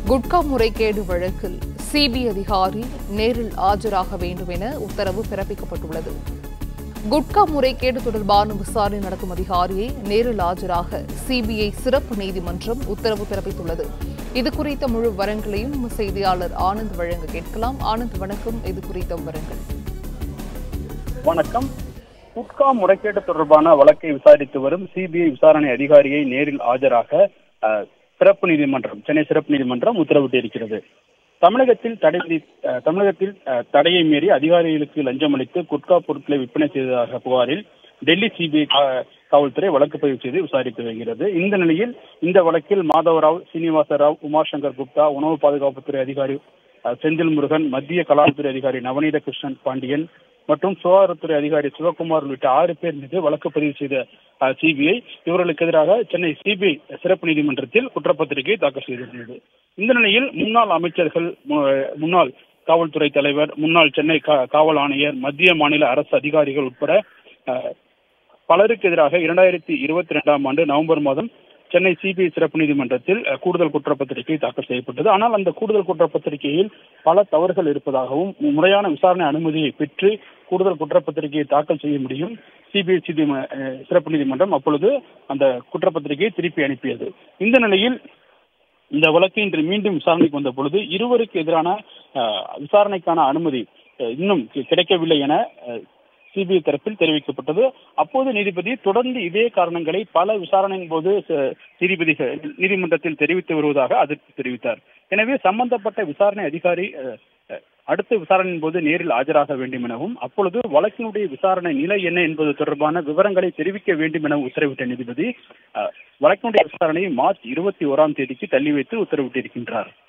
குட்கா முறைகேடு வழக்கில் சிபிஐ அதிகாரி நேரில் ஆஜராக வேண்டும் என உத்தரவு பிறப்பிக்கப்பட்டுள்ளது குட்கா முறைகேடு தொடர்பான விசாரணை நடத்தும் அதிகாரியை நேரில் ஆஜராக சிபிஐ சிறப்பு நீதிமன்றம் உத்தரவு பிறப்பித்துள்ளது இது குறித்த முழு விவரங்களையும் செய்தியாளர் ஆனந்த் வழங்க கேட்கலாம் ஆனந்த் வணக்கம் இது குறித்த விவரங்கள் வணக்கம் குட்கா முறைகேடு தொடர்பான வழக்கை விசாரித்து வரும் சிபிஐ விசாரணை அதிகாரியை நேரில் ஆஜராக அஹ், சிறப்பு நீதிமன்றம் சென்னை சிறப்பு நீதிமன்றம் உத்தரவிட்டிருக்கிறது தமிழகத்தில் தடை விதி- அஹ், தமிழகத்தில் அஹ், தடையை மீறி அதிகாரிகளுக்கு லஞ்சம் அளித்து குட்கா பொருட்களை விற்பனை செய்ததாக புகாரில் டெல்லி சிபிஐ காவல்துறை வழக்கு பதிவு செய்து விசாரித்து வருகிறது இந்த நிலையில் இந்த வழக்கில் மாதவராவ் சீனிவாச ராவ் உமாசங்கர் குப்தா உணவு பாதுகாப்புத்துறை அதிகாரி அஹ், செந்தில் முருகன் மத்திய கலால்துறை அதிகாரி நவநீத கிருஷ்ணன் பாண்டியன் மற்றும் சுகாதாரத்துறை அதிகாரி சிவகுமார் உள்ளிட்ட ஆறு பேர் மீது வழக்கு பதிவு செய்த சிபிஐ இவர்களுக்கு எதிராக சென்னை சிபிஐ சிறப்பு நீதிமன்றத்தில் குற்றப்பத்திரிகை தாக்கல் செய்திருந்தது இந்த நிலையில் முன்னாள் அமைச்சர்கள் மு- முன்னாள் காவல்துறை தலைவர் முன்னாள் சென்னை கா- காவல் ஆணையர் மத்திய மாநில அரசு அதிகாரிகள் உட்பட அஹ், பலருக்கு எதிராக இரண்டாயிரத்தி இருபத்தி ரெண்டாம் ஆண்டு நவம்பர் மாதம் சென்னை சிபிஐ சிறப்பு நீதிமன்றத்தில் அஹ், கூடுதல் குற்றப்பத்திரிகை தாக்கல் செய்யப்பட்டது ஆனால் அந்த கூடுதல் குற்றப்பத்திரிகையில் பல தவறுகள் இருப்பதாகவும் மு- முறையான விசாரணை அனுமதியை பெற்று கூடுதல் குற்றப்பத்திரிகையை தாக்கல் செய்ய முடியும் சிபிஐ சிறப்பு நீதிமன்றம் அப்பொழுது அந்த குற்றப்பத்திரிகையை திருப்பி அனுப்பியது இந்த நிலையில் இந்த வழக்கு இன்று மீண்டும் விசாரணைக்கு வந்த பொழுது இருவருக்கு எதிரான அஹ், விசாரணைக்கான அனுமதி அஹ், இன்னும் கி- கிடைக்கவில்லை என சிபிஐ தரப்பில் தெரிவிக்கப்பட்டது அப்போது நீதிபதி தொடர்ந்து இதே காரணங்களை பல விசாரணையின் போது ச- நீதிபதிகள் நீதிமன்றத்தில் தெரிவித்து வருவதாக அதற்கு தெரிவித்தார் எனவே சம்பந்தப்பட்ட விசாரணை அதிகாரி அஹ், அஹ், அடுத்த விசாரணையின் போது நேரில் ஆஜராக வேண்டும் எனவும் அப்பொழுது வழக்கினுடைய விசாரணை நிலை என்ன என்பது தொடர்பான விவரங்களை தெரிவிக்க வேண்டும் என உத்தரவிட்ட நீதிபதி அஹ், வழக்கினுடைய விசாரணையை மார்ச் இருபத்தி ஓராம் தேதிக்கு தள்ளி வைத்து உத்தரவிட்டிருக்கின்றார்